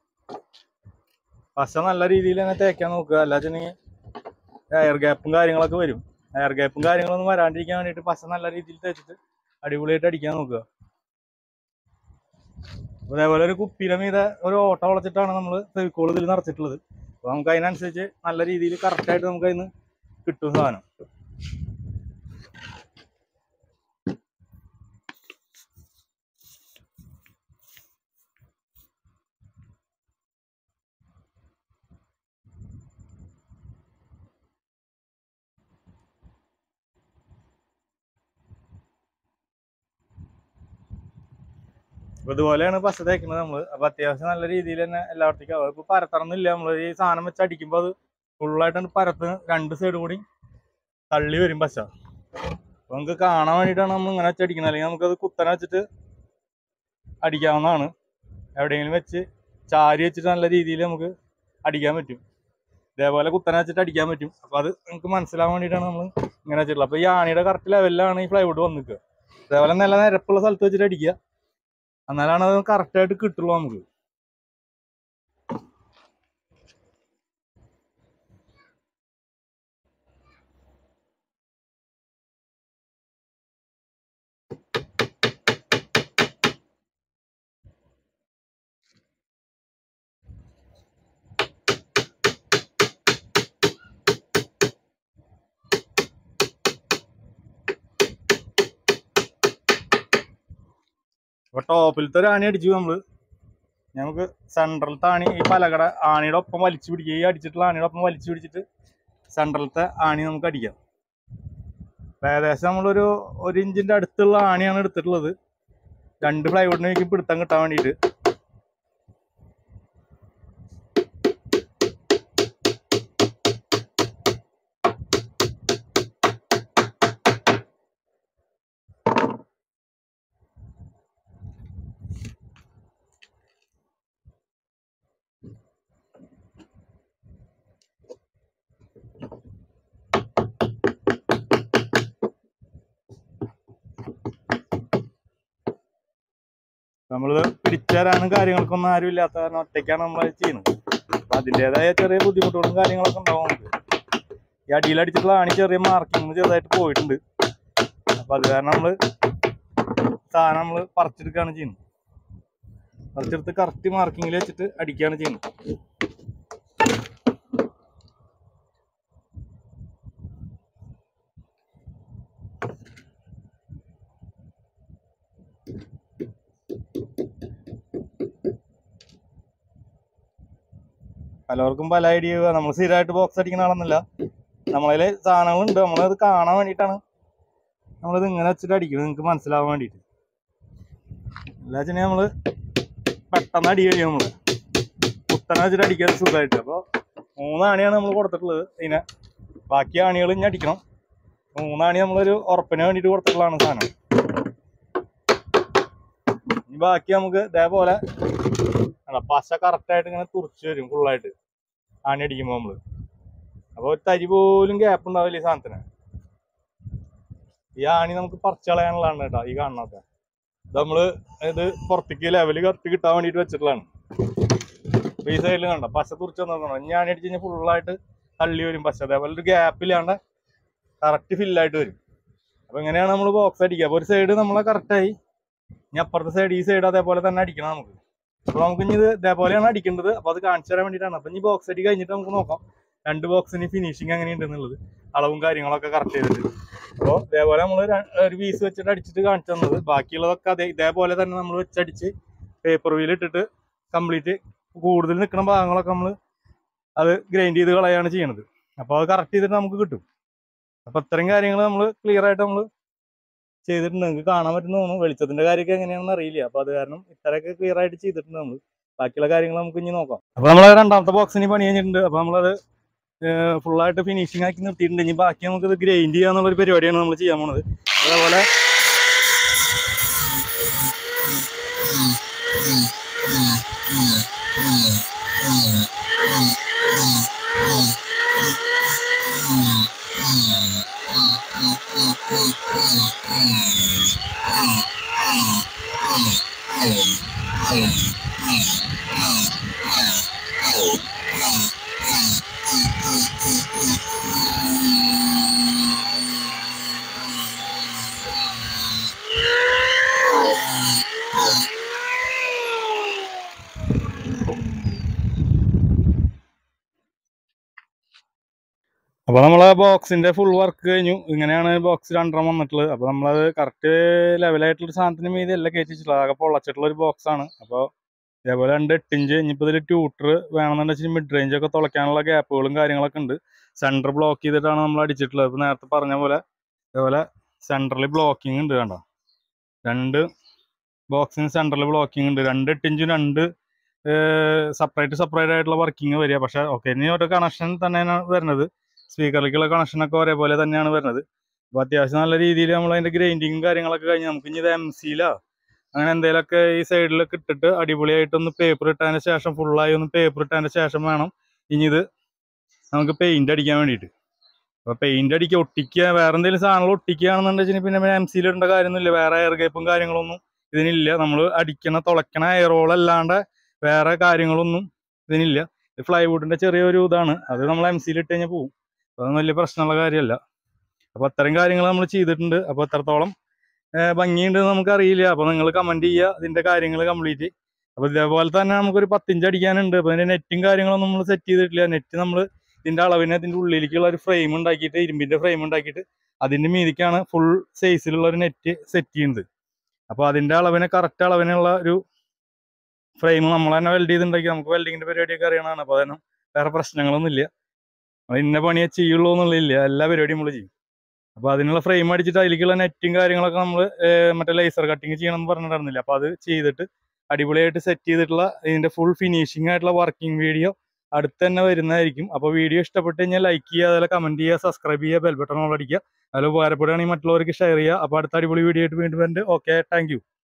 പശ നല്ല രീതിയിൽ തന്നെ തേക്കാൻ നോക്കുക അല്ലാച്ചെങ്കിൽ എയർ ഗ്യാപ്പും കാര്യങ്ങളൊക്കെ വരും എയർ ഗ്യാപ്പും കാര്യങ്ങളൊന്നും വരാണ്ടിരിക്കാൻ വേണ്ടിയിട്ട് പശ നല്ല രീതിയിൽ തേച്ചിട്ട് അടിപൊളിയായിട്ട് അടിക്കാൻ നോക്കുക അപ്പോൾ അതേപോലെ ഒരു കുപ്പിയുടെ മീതെ ഒരു ഓട്ട വളച്ചിട്ടാണ് നമ്മൾ ഫെവിക്കോൾ ഇതിൽ നിറച്ചിട്ടുള്ളത് അപ്പോൾ നമുക്ക് അതിനനുസരിച്ച് നല്ല രീതിയിൽ കറക്റ്റായിട്ട് നമുക്ക് അതിന് കിട്ടും സാധനം അപ്പൊ ഇതുപോലെയാണ് പശ തേക്കുന്നത് നമ്മള് അപ്പൊ അത്യാവശ്യം നല്ല രീതിയിൽ തന്നെ എല്ലായിടത്തേക്കും ആവും ഇപ്പൊ പരത്തണമെന്നില്ല നമ്മൾ ഈ സാധനം വെച്ച് അടിക്കുമ്പോൾ അത് ഫുള്ളായിട്ടാണ് പരത്ത് രണ്ട് സൈഡ് കൂടി തള്ളി വരും പശ അപ്പൊ നമുക്ക് കാണാൻ വേണ്ടിയിട്ടാണ് നമ്മൾ ഇങ്ങനെ വെച്ച് അടിക്കുന്നത് അല്ലെങ്കിൽ നമുക്കത് കുത്തനെ വെച്ചിട്ട് അടിക്കാവുന്നതാണ് എവിടെയെങ്കിലും വെച്ച് ചാരി വെച്ചിട്ട് നല്ല രീതിയിൽ നമുക്ക് അടിക്കാൻ പറ്റും ഇതേപോലെ കുത്തനെ വെച്ചിട്ട് അടിക്കാൻ പറ്റും അപ്പൊ അത് നമുക്ക് മനസ്സിലാവാൻ വേണ്ടിയിട്ടാണ് നമ്മൾ ഇങ്ങനെ വെച്ചിട്ടുള്ളത് അപ്പൊ ഈ ആണിയുടെ കറക്റ്റ് ലെവലിലാണ് ഈ ഫ്ലൈവുഡ് വന്ന് നിൽക്കുക ഇതേപോലെ നല്ല നിരപ്പുള്ള സ്ഥലത്ത് വെച്ചിട്ട് അടിക്കുക എന്നാലാണ് അത് കറക്റ്റ് ആയിട്ട് കിട്ടുള്ളൂ നമുക്ക് അപ്പൊ ടോപ്പിലത്തെ ഒരു ആണി അടിച്ചു നമ്മള് നമുക്ക് സെൻട്രലത്തെ ആണി ഈ പലകട ആണിയുടെ ഒപ്പം വലിച്ചു പിടിക്കുക ഈ അടിച്ചിട്ടുള്ള ആണിയുടെ ഒപ്പം വലിച്ചു പിടിച്ചിട്ട് സെൻട്രലത്തെ ആണി നമുക്ക് അടിക്കാം അപ്പൊ ഏകദേശം നമ്മളൊരു ഒരു ഇഞ്ചിന്റെ അടുത്തുള്ള ആണിയാണ് എടുത്തിട്ടുള്ളത് രണ്ട് പ്ലൈവുഡിനേക്ക് പിടുത്തം കിട്ടാൻ വേണ്ടിയിട്ട് നമ്മള് പിടിച്ചുതരാനും കാര്യങ്ങൾക്കൊന്നും ആരും ഇല്ലാത്ത കാരണം ഒറ്റയ്ക്കാണ് നമ്മൾ ചെയ്യുന്നത് അപ്പൊ അതിൻ്റെതായ ചെറിയ ബുദ്ധിമുട്ടുകളും കാര്യങ്ങളൊക്കെ ഉണ്ടാവും നമുക്ക് ഈ അടിയിലടിച്ചിട്ടുള്ള ആണി ചെറിയ മാർക്കിങ് ചെറുതായിട്ട് പോയിട്ടുണ്ട് അപ്പൊ അത് കാരണം നമ്മള് സാധനം നമ്മള് പറിച്ചെടുക്കുകയാണ് ചെയ്യുന്നത് പറിച്ചെടുത്ത് കറക്റ്റ് മാർക്കിങ്ങിൽ വെച്ചിട്ട് അടിക്കുകയാണ് ചെയ്യുന്നത് പലർക്കും പല ഐഡിയ നമ്മൾ സ്ഥിരമായിട്ട് ബോക്സ് അടിക്കുന്ന ആളൊന്നുമില്ല നമ്മളതിൽ സാധനങ്ങളുണ്ട് നമ്മളത് കാണാൻ വേണ്ടിയിട്ടാണ് നമ്മളിത് ഇങ്ങനെ വെച്ചിട്ട് അടിക്കുന്നത് നിങ്ങൾക്ക് മനസ്സിലാവാൻ വേണ്ടിയിട്ട് എല്ലാ വെച്ചാൽ നമ്മള് പെട്ടെന്ന് അടി കഴിയും നമ്മള് കുത്തനെ വെച്ചിട്ട് അടിക്കാൻ സുഖമായിട്ട് അപ്പോൾ മൂന്നാണിയാണ് നമ്മൾ കൊടുത്തിട്ടുള്ളത് ഇതിനെ ബാക്കി ആണികൾ ഇനി അടിക്കണം മൂന്നാണി നമ്മളൊരു ഉറപ്പിന് വേണ്ടിയിട്ട് കൊടുത്തിട്ടുള്ളതാണ് സാധനം ഇനി ബാക്കി നമുക്ക് ഇതേപോലെ അല്ല പശ കറക്റ്റായിട്ട് ഇങ്ങനെ തുറച്ച് വരും ഫുള്ളായിട്ട് ആണി അടിക്കുമ്പോൾ നമ്മള് അപ്പോൾ ഒരു തരി പോലും ഗ്യാപ്പ് ഉണ്ടാവില്ല ഈ സാധനത്തിന് ഈ ആണി നമുക്ക് പറിച്ചു കളയാനുള്ളതാണ് കേട്ടോ ഈ കാണുന്നൊക്കെ ഇത് നമ്മള് ഇത് പുറത്തേക്ക് ലെവല് കറക്റ്റ് കിട്ടാൻ വേണ്ടിട്ട് വെച്ചിട്ടുള്ളതാണ് അപ്പൊ ഈ സൈഡിൽ കണ്ട പശ തുറച്ച് നോക്കണം ഇനി ആണി അടിച്ച് കഴിഞ്ഞാൽ ഫുള്ളായിട്ട് തള്ളി വരും പശ അതേപോലെ ഒരു ഗ്യാപ്പില്ലാണ്ട് കറക്റ്റ് ഫില്ലായിട്ട് വരും അപ്പൊ ഇങ്ങനെയാണ് നമ്മൾ ബോക്സ് അടിക്കുക അപ്പൊ ഒരു സൈഡ് നമ്മളെ കറക്റ്റായി ഇനി അപ്പുറത്തെ സൈഡ് ഈ സൈഡ് അതേപോലെ തന്നെ അടിക്കണം നമുക്ക് അപ്പൊ നമുക്ക് ഇനി ഇത് ഇതേപോലെയാണ് അടിക്കേണ്ടത് അപ്പൊ അത് കാണിച്ചു തരാൻ വേണ്ടിയിട്ടാണ് അപ്പൊ ഇനി ബോക്സ് അടി കഴിഞ്ഞിട്ട് നമുക്ക് നോക്കാം രണ്ട് ബോക്സിന് ഫിനിഷിങ് എങ്ങനെയുണ്ടെന്നുള്ളത് അളവും കാര്യങ്ങളൊക്കെ കറക്റ്റ് ചെയ്തിട്ട് അപ്പോൾ ഇതേപോലെ നമ്മൾ ഒരു പീസ് വെച്ചിട്ട് അടിച്ചിട്ട് കാണിച്ചു തന്നത് ബാക്കിയുള്ളതൊക്കെ അതേ ഇതേപോലെ തന്നെ നമ്മൾ വെച്ചടിച്ച് പേപ്പർ വീൽ ഇട്ടിട്ട് കംപ്ലീറ്റ് കൂടുതൽ നിൽക്കുന്ന ഭാഗങ്ങളൊക്കെ നമ്മൾ അത് ഗ്രൈൻഡ് ചെയ്ത് കളയാണ് ചെയ്യണത് അപ്പോൾ അത് കറക്റ്റ് ചെയ്തിട്ട് നമുക്ക് കിട്ടും അപ്പോൾ ഇത്രയും കാര്യങ്ങൾ നമ്മൾ ക്ലിയർ ആയിട്ട് നമ്മൾ ചെയ്തിട്ടുണ്ട് നിങ്ങൾക്ക് കാണാൻ പറ്റുന്ന തോന്നുന്നു വെളിച്ചത്തിന്റെ കാര്യമൊക്കെ എങ്ങനെയാണെന്ന് അറിയില്ല അപ്പോൾ അത് കാരണം ഇത്രയൊക്കെ ക്ലിയർ ആയിട്ട് ചെയ്തിട്ടുണ്ട് നമ്മൾ ബാക്കിയുള്ള കാര്യങ്ങൾ നമുക്ക് ഇനി നോക്കാം അപ്പോൾ നമ്മൾ രണ്ടാമത്തെ ബോക്സിന് പണി കഴിഞ്ഞിട്ടുണ്ട് അപ്പോൾ നമ്മളത് ഫുള്ളായിട്ട് ഫിനിഷിംഗ് ആക്കി നിർത്തിയിട്ടുണ്ട് ഇനി ബാക്കി നമുക്ക് ഇത് ഗ്രൈൻഡ് ചെയ്യാന്നുള്ള ഒരു പരിപാടിയാണ് നമ്മൾ ചെയ്യാൻ പോണത് അതേപോലെ അപ്പോൾ നമ്മളെ ബോക്സിന്റെ ഫുൾ വർക്ക് കഴിഞ്ഞു ഇങ്ങനെയാണ് ബോക്സ് രണ്ടെണ്ണം വന്നിട്ടുള്ളത് അപ്പോൾ നമ്മളത് കറക്റ്റ് ലെവലായിട്ടുള്ള ഒരു സാധനത്തിന് മീതി അല്ല കയറ്റിച്ചിട്ടുള്ളത് ആകെ പൊള്ളച്ചിട്ടുള്ള ഒരു ബോക്സ് ആണ് അപ്പോൾ ഇതേപോലെ രണ്ട് എട്ടിഞ്ച് ഇനിയിപ്പോൾ ഇതിൽ ട്യൂട്ടർ വേണമെന്നുണ്ടെങ്കിൽ മിഡ് റേഞ്ച് ഒക്കെ തുളയ്ക്കാനുള്ള ഗ്യാപ്പുകളും കാര്യങ്ങളൊക്കെ ഉണ്ട് സെൻറ്റർ ബ്ലോക്ക് ചെയ്തിട്ടാണ് നമ്മൾ അടിച്ചിട്ടുള്ളത് ഇപ്പോൾ നേരത്തെ പറഞ്ഞ പോലെ ഇതേപോലെ സെൻറ്ററിൽ ബ്ലോക്കിംഗ് ഉണ്ട് കണ്ടോ രണ്ട് ബോക്സിന് സെൻറ്ററിൽ ബ്ലോക്കിംഗ് ഉണ്ട് രണ്ട് എട്ടിഞ്ചും രണ്ട് സെപ്പറേറ്റ് സെപ്പറേറ്റ് ആയിട്ടുള്ള വർക്കിംഗ് വരിക പക്ഷേ ഓക്കെ ഇനി ഒരു കണക്ഷൻ തന്നെയാണ് വരുന്നത് സ്പീക്കറിലേക്കുള്ള കണക്ഷനൊക്കെ ഒരേപോലെ തന്നെയാണ് വരുന്നത് അപ്പോൾ അത്യാവശ്യം നല്ല രീതിയിൽ നമ്മൾ അതിൻ്റെ ഗ്രൈൻഡിങ്ങും കാര്യങ്ങളൊക്കെ കഴിഞ്ഞ് നമുക്ക് ഇനി ഇത് എം സിയിലോ അങ്ങനെ എന്തെങ്കിലുമൊക്കെ ഈ സൈഡിലൊക്കെ ഇട്ടിട്ട് അടിപൊളിയായിട്ടൊന്ന് പേപ്പർ ഇട്ടതിന് ശേഷം ഫുള്ളായി ഒന്ന് പേപ്പർ ഇട്ടതിന് ശേഷം വേണം ഇനി ഇത് നമുക്ക് പെയിന്റ് അടിക്കാൻ വേണ്ടിയിട്ട് അപ്പോൾ പെയിന്റ് അടിക്കുക ഒട്ടിക്കുക വേറെ എന്തെങ്കിലും സാധനങ്ങൾ ഒട്ടിക്കുകയാണെന്നുണ്ടെങ്കിൽ പിന്നെ എം സിയിൽ ഇടേണ്ട കാര്യമൊന്നുമില്ല വേറെ എയർ ഗേപ്പും കാര്യങ്ങളൊന്നും ഇതിനില്ല നമ്മൾ അടിക്കണ തുളയ്ക്കണ എയറോൾ അല്ലാണ്ട് വേറെ കാര്യങ്ങളൊന്നും ഇതിനില്ല ഇത് ഫ്ലൈവുഡിന്റെ ചെറിയൊരു ഇതാണ് അത് നമ്മൾ എം സിയിൽ ഇട്ട് കഴിഞ്ഞാൽ പോകും അതൊന്നും വലിയ പ്രശ്നമുള്ള കാര്യമല്ല അപ്പോൾ അത്തരം കാര്യങ്ങൾ നമ്മൾ ചെയ്തിട്ടുണ്ട് അപ്പോൾ എത്രത്തോളം ഏഹ് ഭംഗിയുണ്ട് നമുക്ക് അറിയില്ല അപ്പോൾ നിങ്ങൾ കമന്റ് ചെയ്യുക ഇതിന്റെ കാര്യങ്ങൾ കംപ്ലീറ്റ് അപ്പോൾ ഇതേപോലെ തന്നെ നമുക്കൊരു പത്തിഞ്ച് അടിക്കാനുണ്ട് അപ്പോൾ അതിന്റെ നെറ്റും കാര്യങ്ങളൊന്നും നമ്മൾ സെറ്റ് ചെയ്തിട്ടില്ല നെറ്റ് നമ്മൾ ഇതിന്റെ അളവിന് ഇതിന്റെ ഉള്ളിലേക്കുള്ള ഒരു ഫ്രെയിം ഉണ്ടാക്കിയിട്ട് ഇരുമ്പിന്റെ ഫ്രെയിം ഉണ്ടാക്കിയിട്ട് അതിന്റെ മീതിക്കാണ് ഫുൾ സൈസിലുള്ള ഒരു നെറ്റ് സെറ്റ് ചെയ്യുന്നത് അപ്പോൾ അതിന്റെ അളവിന് കറക്റ്റ് അളവിനുള്ള ഒരു ഫ്രെയിം നമ്മൾ തന്നെ വെൽഡ് ചെയ്തുണ്ടാക്കി നമുക്ക് വെൽഡിങ്ങിന്റെ പരിപാടിയൊക്കെ അറിയണതാണ് അപ്പോൾ അതിനും വേറെ പ്രശ്നങ്ങളൊന്നും ഇല്ല നമ്മൾ ഇന്ന പണിയേ ചെയ്യുള്ളൂ എന്നുള്ളതില്ല എല്ലാ പരിപാടിയും നമ്മൾ ചെയ്യും അപ്പോൾ അതിനുള്ള ഫ്രെയിം അടിച്ചിട്ട് അതിലേക്കുള്ള നെറ്റും കാര്യങ്ങളൊക്കെ നമ്മൾ മറ്റേ ലേസർ കട്ടിങ് ചെയ്യണം എന്ന് പറഞ്ഞിട്ടുണ്ടായിരുന്നില്ല അപ്പോൾ അത് ചെയ്തിട്ട് അടിപൊളിയായിട്ട് സെറ്റ് ചെയ്തിട്ടുള്ള ഇതിന്റെ ഫുൾ ഫിനിഷിംഗ് ആയിട്ടുള്ള വർക്കിംഗ് വീഡിയോ അടുത്ത് തന്നെ വരുന്നതായിരിക്കും അപ്പോൾ വീഡിയോ ഇഷ്ടപ്പെട്ട് കഴിഞ്ഞാൽ ലൈക്ക് ചെയ്യുക അതുപോലെ കമന്റ് ചെയ്യുക സബ്സ്ക്രൈബ് ചെയ്യുക ബെൽ ബട്ടൺ ഓൾ അടിക്കുക അതിൽ ഉപകാരപ്പെടുകയാണെങ്കിൽ മറ്റുള്ളവർക്ക് ഷെയർ ചെയ്യുക അപ്പോൾ അടുത്ത അടിപൊളി വീഡിയോ ആയിട്ട് വീണ്ടും വരുന്നുണ്ട് ഓക്കെ താങ്ക്